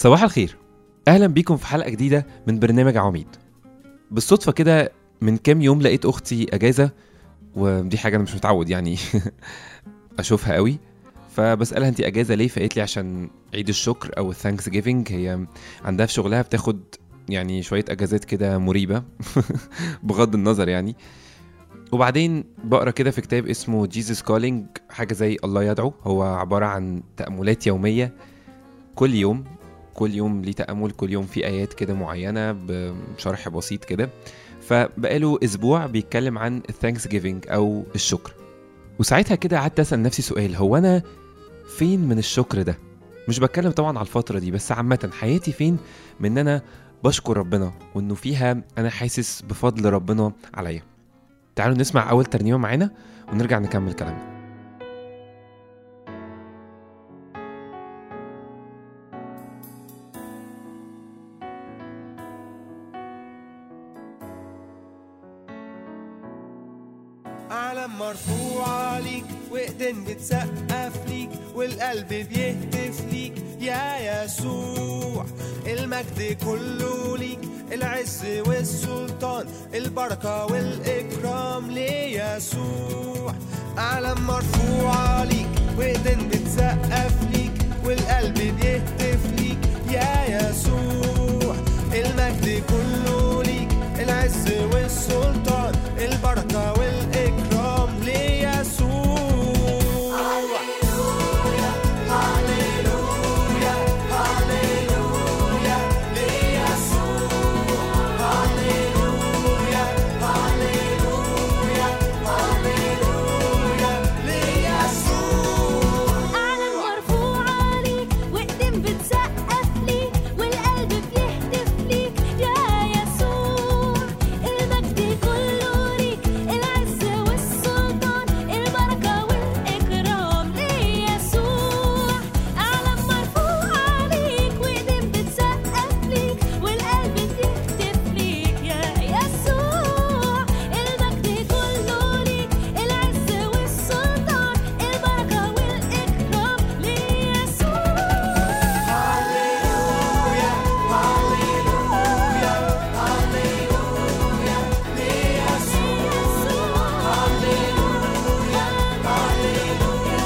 صباح الخير اهلا بيكم في حلقه جديده من برنامج عواميد بالصدفه كده من كام يوم لقيت اختي اجازه ودي حاجه انا مش متعود يعني اشوفها قوي فبسالها انت اجازه ليه فقالت لي عشان عيد الشكر او الثانكس جيفنج هي عندها في شغلها بتاخد يعني شويه اجازات كده مريبه بغض النظر يعني وبعدين بقرا كده في كتاب اسمه جيسس كولينج حاجه زي الله يدعو هو عباره عن تاملات يوميه كل يوم كل يوم ليه تامل كل يوم في ايات كده معينه بشرح بسيط كده فبقاله اسبوع بيتكلم عن الثانكس جيفنج او الشكر وساعتها كده قعدت اسال نفسي سؤال هو انا فين من الشكر ده مش بتكلم طبعا على الفتره دي بس عامه حياتي فين من ان انا بشكر ربنا وانه فيها انا حاسس بفضل ربنا عليا تعالوا نسمع اول ترنيمه معانا ونرجع نكمل كلامنا علم مرفوع ليك وايدين بتسقف ليك والقلب بيهتف ليك يا يسوع المجد كله ليك العز والسلطان البركة والإكرام ليسوع علم مرفوع ليك وايدين بتسقف ليك والقلب بيهتف ليك يا يسوع المجد كله ليك العز والسلطان البركة والإكرام ليسوع هللويا هللويا هللويا ليسوع هللويا هللويا هللويا ليسوع أعلن مرفوع عليك وإيدين بتسقف ليك والقلب بيهتف ليك يا يسوع المجد كله ليك العز والسلطان البركة والإكرام ليسوع أعلن مرفوع عليك وإيدين بتسقف ليك والقلب بيهتف ليك يا يسوع المجد كله ليك العز والسلطان البركة والإكرام ليسوع هللويا هللويا هللويا ليسوع هللويا هللويا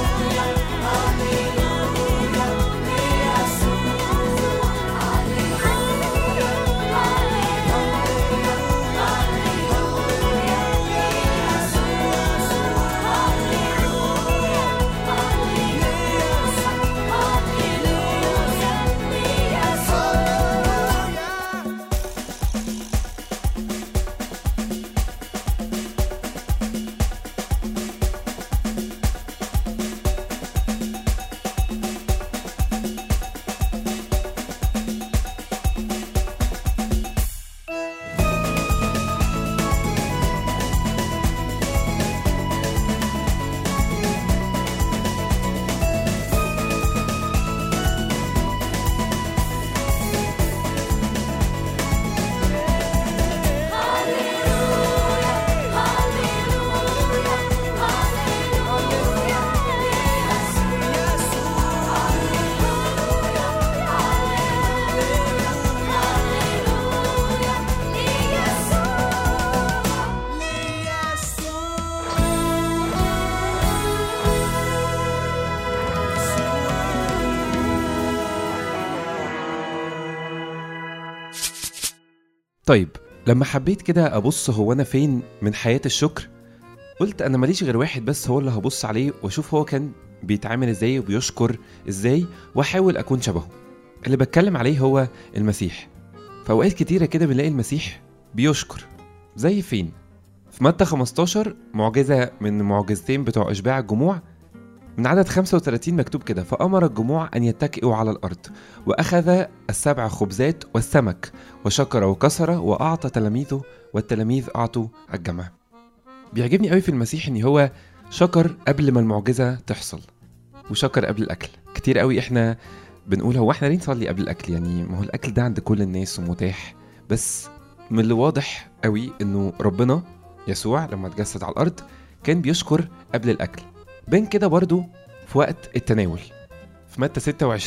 طيب لما حبيت كده ابص هو انا فين من حياه الشكر قلت انا ماليش غير واحد بس هو اللي هبص عليه واشوف هو كان بيتعامل ازاي وبيشكر ازاي واحاول اكون شبهه اللي بتكلم عليه هو المسيح في اوقات كتيره كده بنلاقي المسيح بيشكر زي فين في متى 15 معجزه من معجزتين بتوع اشباع الجموع من عدد 35 مكتوب كده فأمر الجموع أن يتكئوا على الأرض وأخذ السبع خبزات والسمك وشكر وكسر وأعطى تلاميذه والتلاميذ أعطوا الجمع بيعجبني قوي في المسيح إن هو شكر قبل ما المعجزة تحصل وشكر قبل الأكل كتير قوي إحنا بنقول هو إحنا ليه نصلي قبل الأكل يعني ما هو الأكل ده عند كل الناس ومتاح بس من اللي واضح قوي إنه ربنا يسوع لما اتجسد على الأرض كان بيشكر قبل الأكل بين كده برضو في وقت التناول في متى 26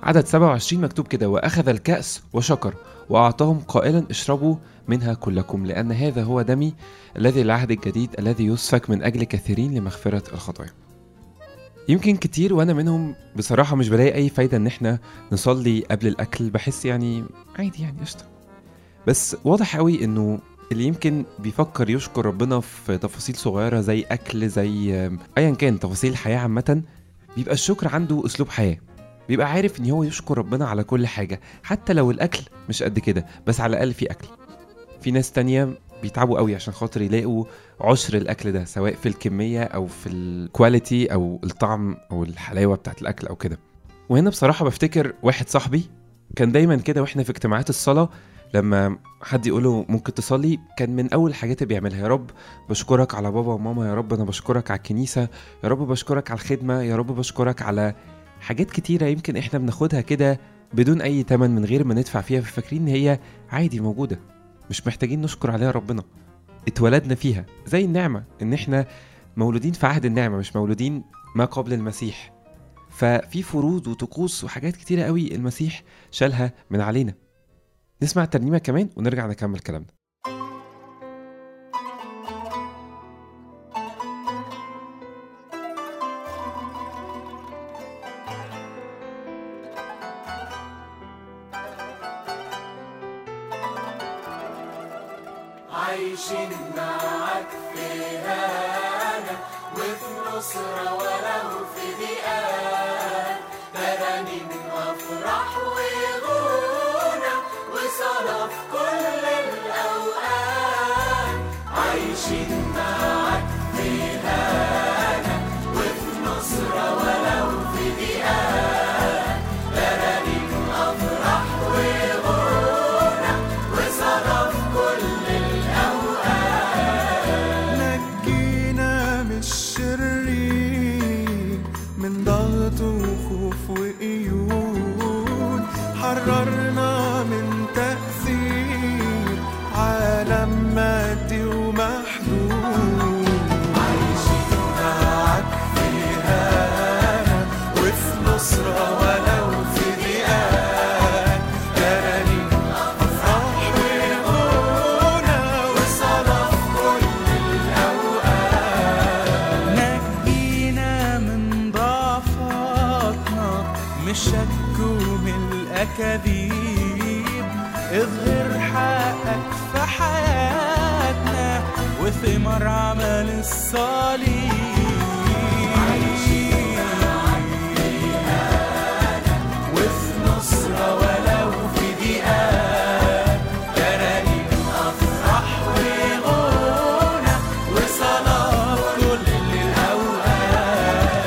عدد 27 مكتوب كده وأخذ الكأس وشكر وأعطاهم قائلا اشربوا منها كلكم لأن هذا هو دمي الذي العهد الجديد الذي يسفك من أجل كثيرين لمغفرة الخطايا يمكن كتير وانا منهم بصراحة مش بلاقي أي فايدة إن احنا نصلي قبل الأكل بحس يعني عادي يعني قشطة بس واضح قوي إنه اللي يمكن بيفكر يشكر ربنا في تفاصيل صغيرة زي أكل زي آم، أيا كان تفاصيل الحياة عامة بيبقى الشكر عنده أسلوب حياة بيبقى عارف إن هو يشكر ربنا على كل حاجة حتى لو الأكل مش قد كده بس على الأقل في أكل في ناس تانية بيتعبوا قوي عشان خاطر يلاقوا عشر الاكل ده سواء في الكميه او في الكواليتي او الطعم او الحلاوه بتاعت الاكل او كده وهنا بصراحه بفتكر واحد صاحبي كان دايما كده واحنا في اجتماعات الصلاه لما حد يقوله ممكن تصلي كان من اول الحاجات اللي بيعملها يا رب بشكرك على بابا وماما يا رب انا بشكرك على الكنيسه يا رب بشكرك على الخدمه يا رب بشكرك على حاجات كتيره يمكن احنا بناخدها كده بدون اي تمن من غير ما ندفع فيها فاكرين ان هي عادي موجوده مش محتاجين نشكر عليها ربنا اتولدنا فيها زي النعمة ان احنا مولودين في عهد النعمة مش مولودين ما قبل المسيح ففي فروض وطقوس وحاجات كتيرة قوي المسيح شالها من علينا نسمع الترنيمة كمان ونرجع نكمل كلامنا عايشين معاك في هنا وفي نصرة ولو في ضيقات ترانيم أفراح وغنى وصلاة في كل الأوقات عايشين معاك في هنا وفي نصرة ولو في ضيقات ترانيم أفراح وغنى وصلاة في كل نجينا من الشرير من ضغط وخوف وقيود حررنا من تأثير عالم مادي ومحدود عايشين معاك في هنا وفي نصرة ولو في ضيقات ترانيم أفراح وغنى وصلاة في كل الأوقات نجينا من ضعفاتنا من الشك ومن الأكاذيب اظهر حقك في حياتنا وثمر عمل الصليب وفي نصرة ولو في ضيقات ترانيم أفراح وغنى وصلاة في كل الأوقات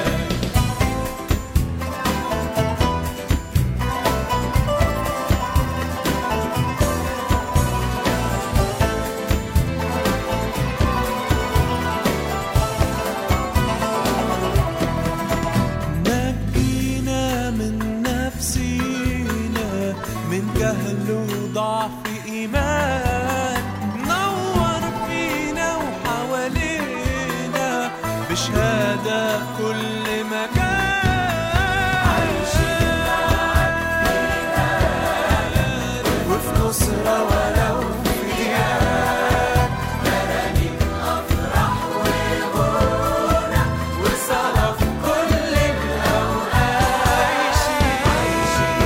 نجينا من نفسينا من جهل وضعف إيمان نور فينا وحوالينا بشهادة في كل مكان وفي نصرة ولو في ضيقات ترانيم أفراح وغنى وصلاة في كل الأوقات عايشين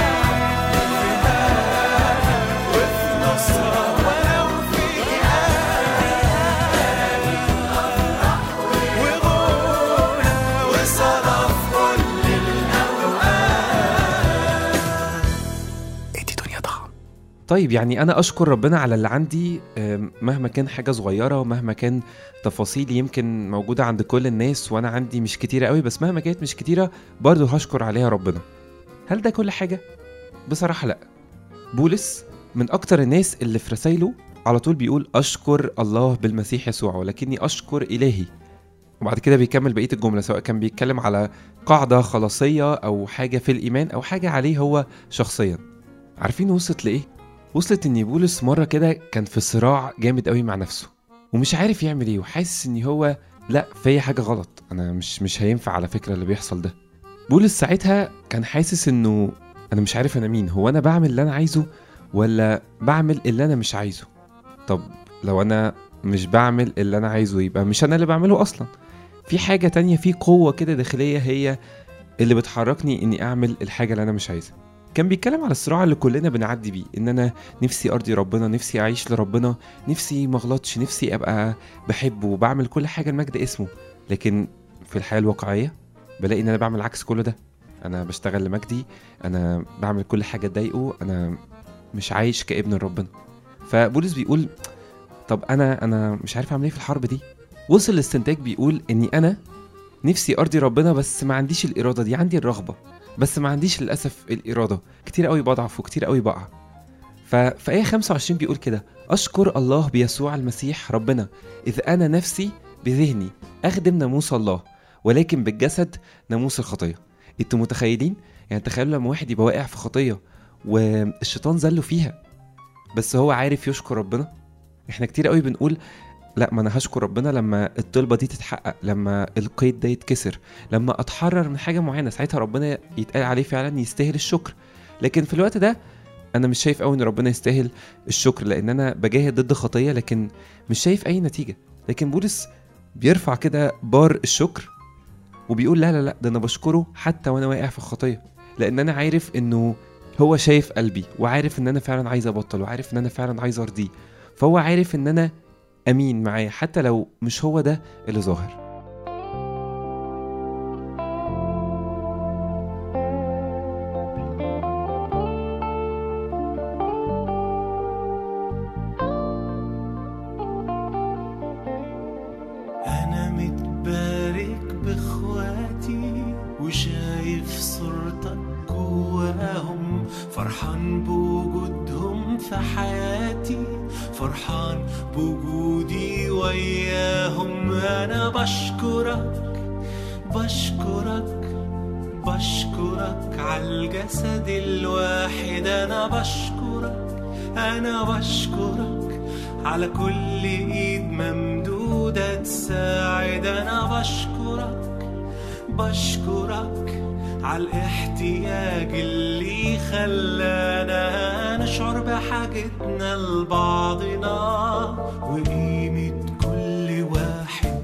وفي نصرة ولو في ضيقات وغنى وصلاة في كل الأوقات ادي دنيا ضخم طيب يعني انا اشكر ربنا على اللي عندي آم، مهما كان حاجه صغيره ومهما كان تفاصيل يمكن موجوده عند كل الناس وانا عندي مش كتيره قوي بس مهما كانت مش كتيره برضه هشكر عليها ربنا هل ده كل حاجه بصراحه لا بولس من اكتر الناس اللي في رسايله على طول بيقول اشكر الله بالمسيح يسوع ولكني اشكر الهي وبعد كده بيكمل بقيه الجمله سواء كان بيتكلم على قاعده خلاصيه او حاجه في الايمان او حاجه عليه هو شخصيا عارفين وصلت لايه وصلت ان بولس مره كده كان في صراع جامد قوي مع نفسه ومش عارف يعمل ايه وحاسس ان هو لا في حاجه غلط انا مش مش هينفع على فكره اللي بيحصل ده بولس ساعتها كان حاسس انه انا مش عارف انا مين هو انا بعمل اللي انا عايزه ولا بعمل اللي انا مش عايزه طب لو انا مش بعمل اللي انا عايزه يبقى مش انا اللي بعمله اصلا في حاجة تانية في قوة كده داخلية هي اللي بتحركني اني اعمل الحاجة اللي انا مش عايزها كان بيتكلم على الصراع اللي كلنا بنعدي بيه ان انا نفسي ارضي ربنا نفسي اعيش لربنا نفسي ما اغلطش نفسي ابقى بحبه وبعمل كل حاجة لمجد اسمه لكن في الحياة الواقعية بلاقي ان انا بعمل عكس كل ده انا بشتغل لمجدي انا بعمل كل حاجة تضايقه انا مش عايش كابن ربنا فبولس بيقول طب انا انا مش عارف اعمل ايه في الحرب دي وصل لاستنتاج بيقول اني انا نفسي ارضي ربنا بس ما عنديش الاراده دي عندي الرغبه بس ما عنديش للاسف الاراده كتير قوي بضعف وكتير قوي بقع ففي ايه 25 بيقول كده اشكر الله بيسوع المسيح ربنا اذ انا نفسي بذهني اخدم ناموس الله ولكن بالجسد ناموس الخطيه انتوا متخيلين يعني تخيلوا لما واحد يبقى واقع في خطيه والشيطان زله فيها بس هو عارف يشكر ربنا احنا كتير قوي بنقول لا ما انا هشكر ربنا لما الطلبه دي تتحقق لما القيد ده يتكسر لما اتحرر من حاجه معينه ساعتها ربنا يتقال عليه فعلا يستاهل الشكر لكن في الوقت ده انا مش شايف قوي ان ربنا يستاهل الشكر لان انا بجاهد ضد خطيه لكن مش شايف اي نتيجه لكن بولس بيرفع كده بار الشكر وبيقول لا لا لا ده انا بشكره حتى وانا واقع في الخطيه لان انا عارف انه هو شايف قلبي وعارف ان انا فعلا عايز ابطل وعارف ان انا فعلا عايز ارضيه فهو عارف ان انا امين معاه حتى لو مش هو ده اللي ظاهر أنا متبارك بإخواتي وشايف صورتك جواهم فرحان بوجودهم في حياتي فرحان بوجودي وياهم أنا بشكرك بشكرك بشكرك عالجسد الواحد أنا بشكرك أنا بشكرك على كل ايد ممدودة تساعد انا بشكرك بشكرك على الاحتياج اللي خلانا نشعر بحاجتنا لبعضنا وقيمة كل واحد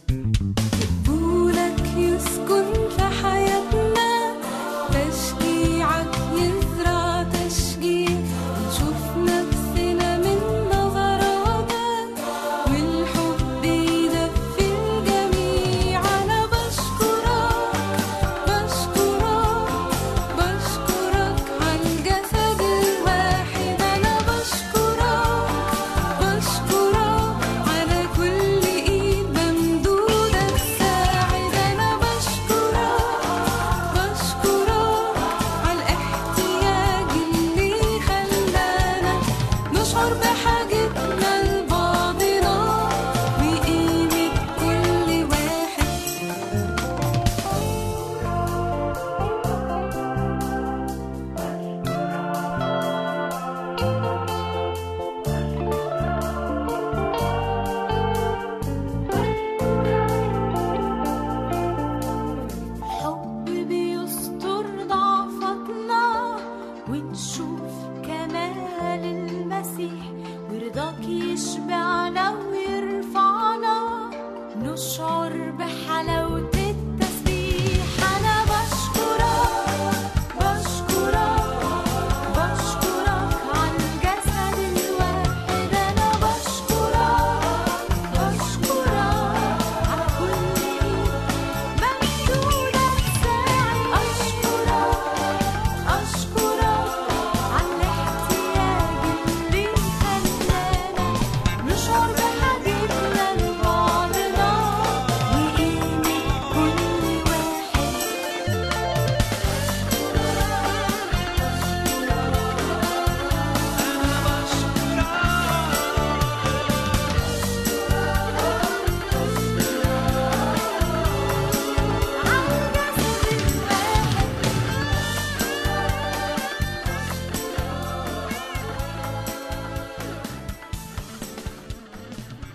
قبولك يسكن في حياتنا تشجيعك يزرع تشجيع نشوف نفسنا من نظراتك والحب يدفي الجميع أنا بشكرك بشكرك بشكرك عالجسد الواحد أنا بشكرك بشكرك على كل إيد ممدودة تساعد أنا بشكرك بشكرك على الاحتياج اللي خلانا نشعر بحاجتنا لبعضنا وقيمة كل واحد حب بيستر ضعفتنا ونشوف كمال المسيح ورضاك يشبعنا ويرفعنا نشعر بحلاوة التسبيح أنا بشكرك بشكرك بشكرك عالجسد الواحد أنا بشكرك بشكرك على كل إيد ممدودة تساعد أشكرك أشكرك على الاحتياج اللي خلانا نشعر بحاجتنا لبعضنا وقيمة كل واحد عالجسد الواحد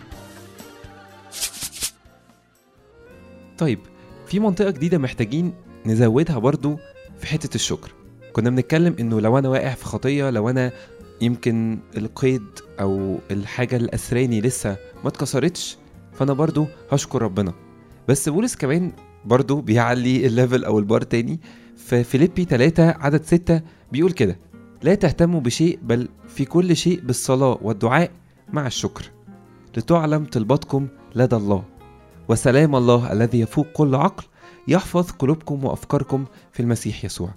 طيب في منطقة جديدة محتاجين نزودها برضو في حتة الشكر كنا بنتكلم انه لو انا واقع في خطية لو انا يمكن القيد او الحاجة اللي اسراني لسه ما اتكسرتش فانا برضو هشكر ربنا بس بولس كمان برضو بيعلي الليفل او البار تاني في فيليبي 3 عدد 6 بيقول كده لا تهتموا بشيء بل في كل شيء بالصلاة والدعاء مع الشكر لتعلم طلباتكم لدى الله وسلام الله الذي يفوق كل عقل يحفظ قلوبكم وافكاركم في المسيح يسوع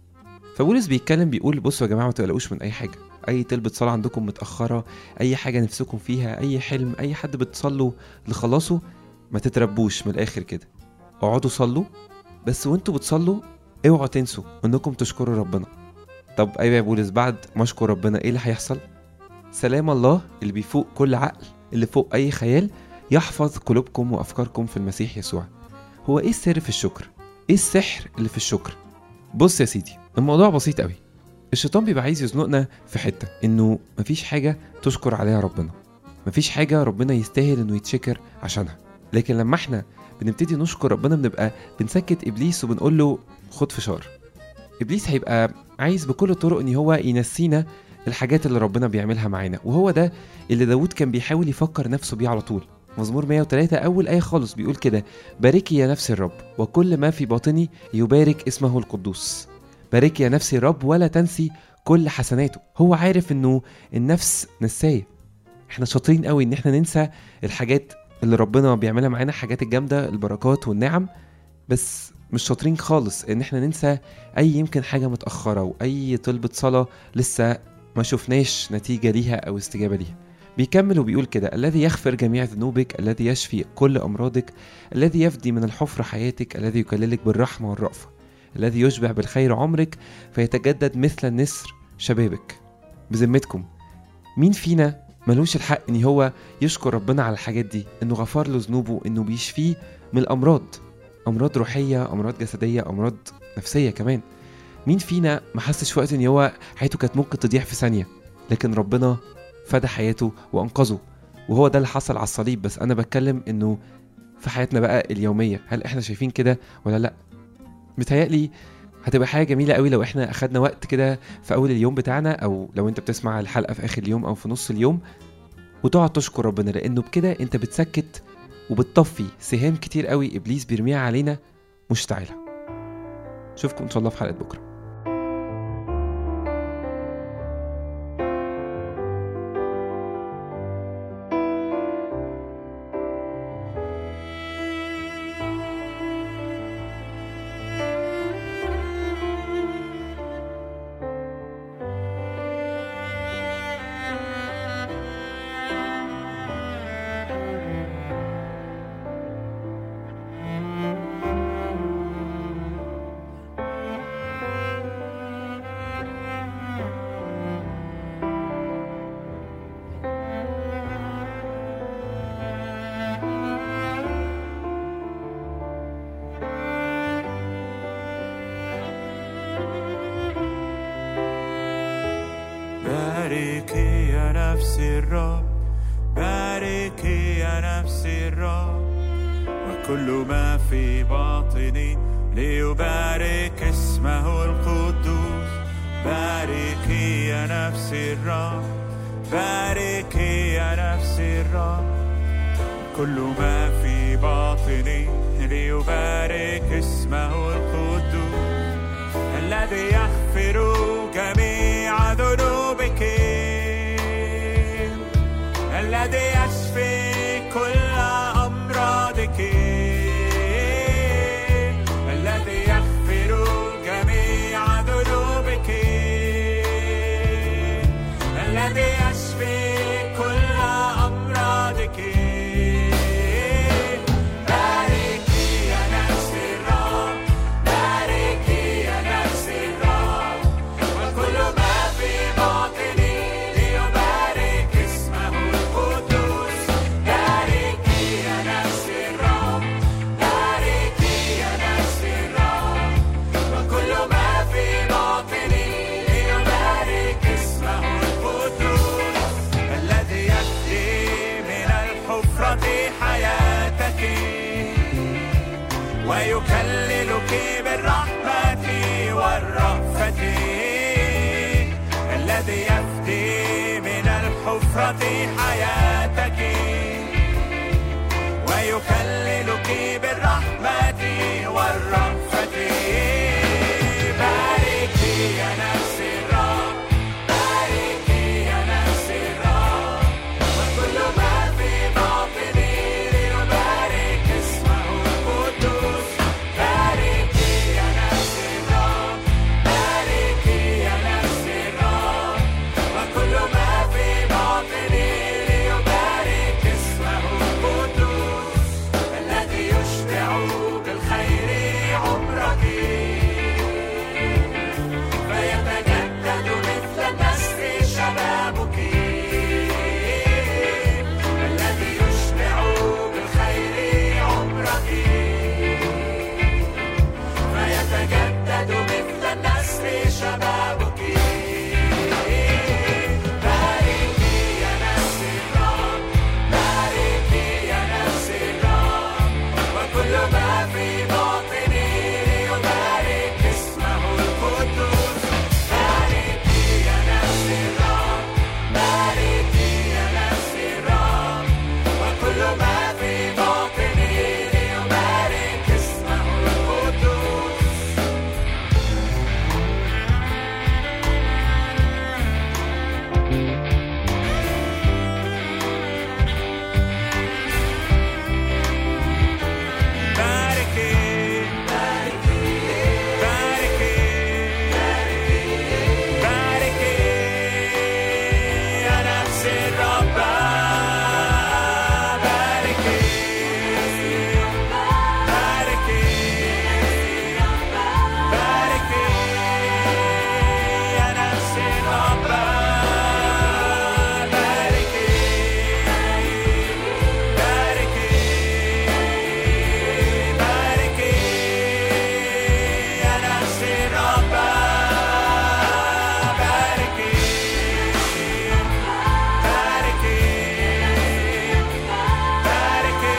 فبولس بيتكلم بيقول بصوا يا جماعه ما تقلقوش من اي حاجه اي طلبة صلاة عندكم متأخرة اي حاجة نفسكم فيها اي حلم اي حد بتصلوا لخلاصه ما تتربوش من الاخر كده اقعدوا صلوا بس وانتوا بتصلوا اوعوا تنسوا انكم تشكروا ربنا طب ايوه يا بولس بعد ما اشكر ربنا ايه اللي هيحصل سلام الله اللي بيفوق كل عقل اللي فوق اي خيال يحفظ قلوبكم وافكاركم في المسيح يسوع هو ايه السر في الشكر ايه السحر اللي في الشكر بص يا سيدي الموضوع بسيط قوي الشيطان بيبقى عايز يزنقنا في حته انه مفيش حاجه تشكر عليها ربنا مفيش حاجه ربنا يستاهل انه يتشكر عشانها لكن لما احنا بنبتدي نشكر ربنا بنبقى بنسكت ابليس وبنقول له خد فشار ابليس هيبقى عايز بكل الطرق ان هو ينسينا الحاجات اللي ربنا بيعملها معانا وهو ده اللي داود كان بيحاول يفكر نفسه بيه على طول مزمور 103 أول آية خالص بيقول كده باركي يا نفس الرب وكل ما في باطني يبارك اسمه القدوس باركي يا نفسي الرب ولا تنسي كل حسناته هو عارف انه النفس نساية احنا شاطرين قوي ان احنا ننسى الحاجات اللي ربنا بيعملها معانا الحاجات الجامدة البركات والنعم بس مش شاطرين خالص ان احنا ننسى اي يمكن حاجة متأخرة واي طلبة صلاة لسه ما شفناش نتيجة ليها او استجابة ليها بيكمل وبيقول كده الذي يغفر جميع ذنوبك الذي يشفي كل أمراضك الذي يفدي من الحفرة حياتك الذي يكللك بالرحمة والرأفة الذي يشبع بالخير عمرك فيتجدد مثل النسر شبابك بذمتكم مين فينا ملوش الحق ان هو يشكر ربنا على الحاجات دي انه غفر له ذنوبه انه بيشفيه من الامراض امراض روحيه امراض جسديه امراض نفسيه كمان مين فينا ما حسش وقت ان هو حياته كانت ممكن تضيع في ثانيه لكن ربنا فدى حياته وانقذه وهو ده اللي حصل على الصليب بس انا بتكلم انه في حياتنا بقى اليوميه هل احنا شايفين كده ولا لا متهيألي هتبقى حاجه جميله قوي لو احنا اخدنا وقت كده في اول اليوم بتاعنا او لو انت بتسمع الحلقه في اخر اليوم او في نص اليوم وتقعد تشكر ربنا لانه بكده انت بتسكت وبتطفي سهام كتير قوي ابليس بيرميها علينا مشتعله اشوفكم ان شاء الله في حلقه بكره باركي يا نفسي الرب باركي يا نفسي الرب وكل ما في باطني ليبارك اسمه القدوس باركي يا نفسي الرب باركي يا نفسي الرب كل ما في باطني ليبارك اسمه القدوس الذي يغفر جميع ذنوبك الذي يشفي كل أمراضك الذي يغفر جميع ذنوبك الذي يشفي كل أمراضك باركي يا نفسي الرب باركي يا نفسي الرب وكل ما في باطني ليبارك اسمه القدوس باركي يا نفسي الرب باركي يا نفسي الرب وكل ما في باطني ليبارك اسمه القدوس الذي يفدي من الحفرة حياتك ويكللك بالرحمة صخرة حياتك ويكللك بالرحمة والرأفة باركي يا نفس الرب باركي يا نفس الرب وكل ما في باطني ليبارك اسمه القدوس باركي يا نفس الرب باركي يا نفس الرب وكل ما في باطني ليبارك اسمه القدوس الذي يشبع بالخير عمرك فيتجدد مثل النسر شبابك الذي يشبع بالخير عمرك فيتجدد مثل النسر شبابك باركي يا نفس الرب باركي يا نفس الرب وكل ما في باطني ليبارك اسمه القدوس باركي يا نفس الرب باركي يا نفس الرب وكل ما في باطني ليبارك اسمه القدوس باركي باركي باركي باركي يا نفس الرب باركي باركي باركي يا نفس الرب باركي باركي باركي يا نفس الرب باركي باركي باركي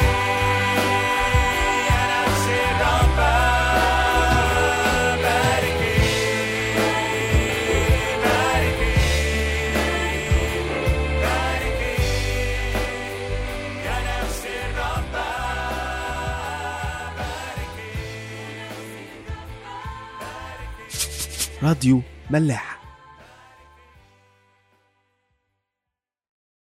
يا نفس الرب باركي باركي باركي يا نفس الرب راديو ملاح